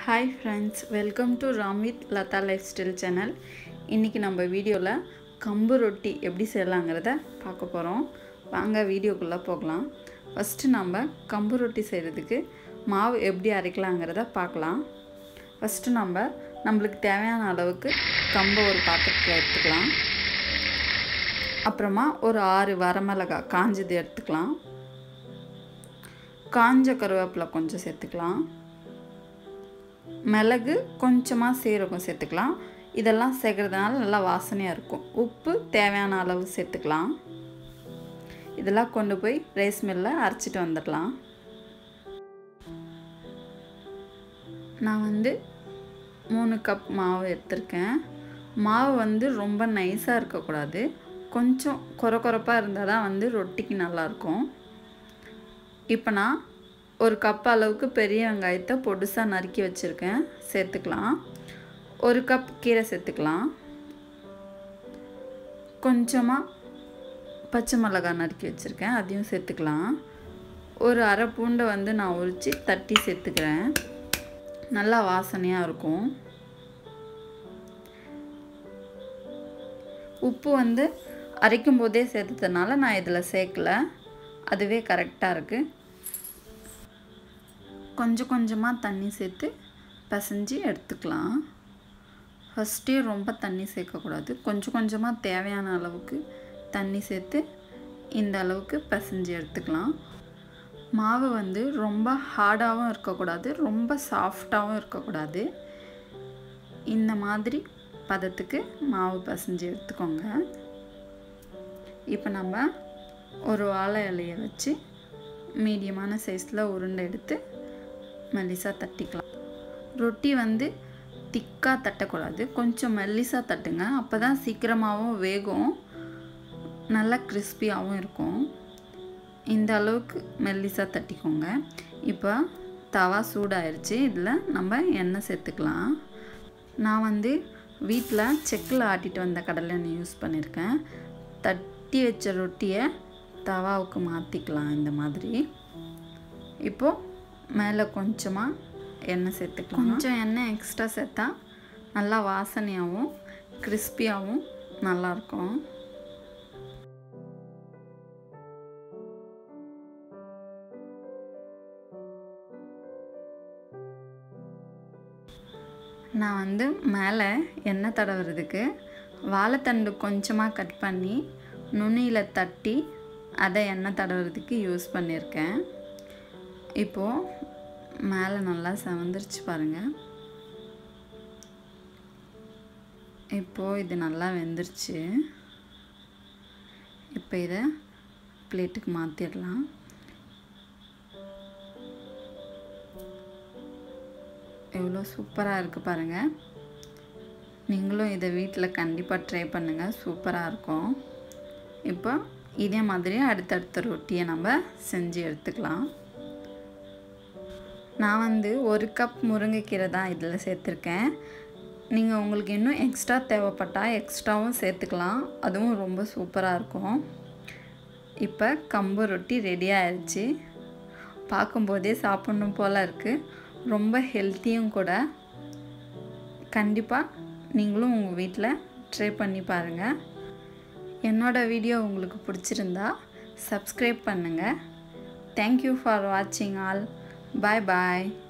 hi friends welcome to Ram with Latha life style channel இன்றைக்கி நம்ம வீடியோவில் கம்பு ரொட்டி எப்படி செய்யலாங்கிறத பார்க்க போகிறோம் வாங்க வீடியோக்குள்ளே போகலாம் ஃபஸ்ட்டு நம்ம கம்பு ரொட்டி செய்கிறதுக்கு மாவு எப்படி அரைக்கலாங்கிறத பார்க்கலாம் ஃபஸ்ட்டு நம்ம நம்மளுக்கு தேவையான அளவுக்கு கம்பை ஒரு பாத்திரத்தில் எடுத்துக்கலாம் அப்புறமா ஒரு ஆறு வரமிளகாய் காஞ்சது எடுத்துக்கலாம் காஞ்ச கருவேப்பிலை கொஞ்சம் சேர்த்துக்கலாம் மிளகு கொஞ்சமாக சீரகம் சேர்த்துக்கலாம் இதெல்லாம் சேர்க்குறதுனால நல்லா வாசனையாக இருக்கும் உப்பு தேவையான அளவு சேர்த்துக்கலாம் இதெல்லாம் கொண்டு போய் ரைஸ் மில்லில் அரைச்சிட்டு வந்துடலாம் நான் வந்து மூணு கப் மாவு எடுத்திருக்கேன் மாவு வந்து ரொம்ப நைஸாக இருக்கக்கூடாது கொஞ்சம் குறை குறைப்பாக இருந்தால் தான் வந்து ரொட்டிக்கு நல்லாயிருக்கும் இப்போ நான் ஒரு கப் அளவுக்கு பெரிய வெங்காயத்தை பொடுசாக நறுக்கி வச்சுருக்கேன் சேர்த்துக்கலாம் ஒரு கப் கீரை சேர்த்துக்கலாம் கொஞ்சமாக பச்சை மிளகாய் நறுக்கி வச்சுருக்கேன் அதையும் சேர்த்துக்கலாம் ஒரு அரை பூண்டை வந்து நான் உரித்து தட்டி சேர்த்துக்கிறேன் நல்லா வாசனையாக இருக்கும் உப்பு வந்து அரைக்கும் போதே சேர்த்ததுனால நான் இதில் சேர்க்கல அதுவே கரெக்டாக இருக்குது கொஞ்சம் கொஞ்சமாக தண்ணி சேர்த்து பசைஞ்சு எடுத்துக்கலாம் ஃபஸ்ட்டே ரொம்ப தண்ணி சேர்க்கக்கூடாது கொஞ்சம் கொஞ்சமாக தேவையான அளவுக்கு தண்ணி சேர்த்து இந்த அளவுக்கு பசைஞ்சு எடுத்துக்கலாம் மாவு வந்து ரொம்ப ஹார்டாகவும் இருக்கக்கூடாது ரொம்ப சாஃப்டாகவும் இருக்கக்கூடாது இந்த மாதிரி பதத்துக்கு மாவு பசைஞ்சு எடுத்துக்கோங்க இப்போ நம்ம ஒரு வாழை இலையை வச்சு மீடியமான சைஸில் உருண்டை எடுத்து மெல்லிசாக தட்டிக்கலாம் ரொட்டி வந்து திக்காக தட்டக்கூடாது கொஞ்சம் மெல்லிசாக தட்டுங்க அப்போ தான் சீக்கிரமாகவும் வேகும் நல்லா கிறிஸ்பியாகவும் இருக்கும் இந்த அளவுக்கு மெல்லிசாக தட்டிக்கோங்க இப்போ தவா சூடாயிருச்சு இதில் நம்ம எண்ணெய் சேர்த்துக்கலாம் நான் வந்து வீட்டில் செக்கில் ஆட்டிட்டு வந்த கடலை எண்ணெய் யூஸ் பண்ணியிருக்கேன் தட்டி வச்ச ரொட்டியை தவாவுக்கு மாற்றிக்கலாம் இந்த மாதிரி இப்போது மேலே கொஞ்சமாக எண்ணெய் சேர்த்துக்கலாம் கொஞ்சம் எண்ணெய் எக்ஸ்ட்ரா சேர்த்தா நல்லா வாசனையாகவும் கிறிஸ்பியாகவும் நல்லாயிருக்கும் நான் வந்து மேலே எண்ணெய் தடவுறதுக்கு வாழைத்தண்டு கொஞ்சமாக கட் பண்ணி நுனியில் தட்டி அதை எண்ணெய் தடவுறதுக்கு யூஸ் பண்ணியிருக்கேன் இப்போது மேலே நல்லா செவந்துருச்சு பாருங்கள் இப்போது இது நல்லா வெந்துருச்சு இப்போ இதை பிளேட்டுக்கு மாற்றிடலாம் எவ்வளோ சூப்பராக இருக்குது பாருங்கள் நீங்களும் இதை வீட்டில் கண்டிப்பாக ட்ரை பண்ணுங்கள் சூப்பராக இருக்கும் இப்போ இதே மாதிரி அடுத்தடுத்த ரொட்டியை நம்ம செஞ்சு எடுத்துக்கலாம் நான் வந்து ஒரு கப் முருங்கைக்கீரை தான் இதில் சேர்த்துருக்கேன் நீங்கள் உங்களுக்கு இன்னும் எக்ஸ்ட்ரா தேவைப்பட்டால் எக்ஸ்ட்ராவும் சேர்த்துக்கலாம் அதுவும் ரொம்ப சூப்பராக இருக்கும் இப்போ கம்பு ரொட்டி ரெடி ஆயிடுச்சு பார்க்கும்போதே சாப்பிட்ணும் போல் இருக்குது ரொம்ப ஹெல்த்தியும் கூட கண்டிப்பாக நீங்களும் உங்கள் வீட்டில் ட்ரை பண்ணி பாருங்கள் என்னோடய வீடியோ உங்களுக்கு பிடிச்சிருந்தா சப்ஸ்கிரைப் பண்ணுங்கள் தேங்க்யூ ஃபார் வாட்சிங் ஆல் பாய் பாய்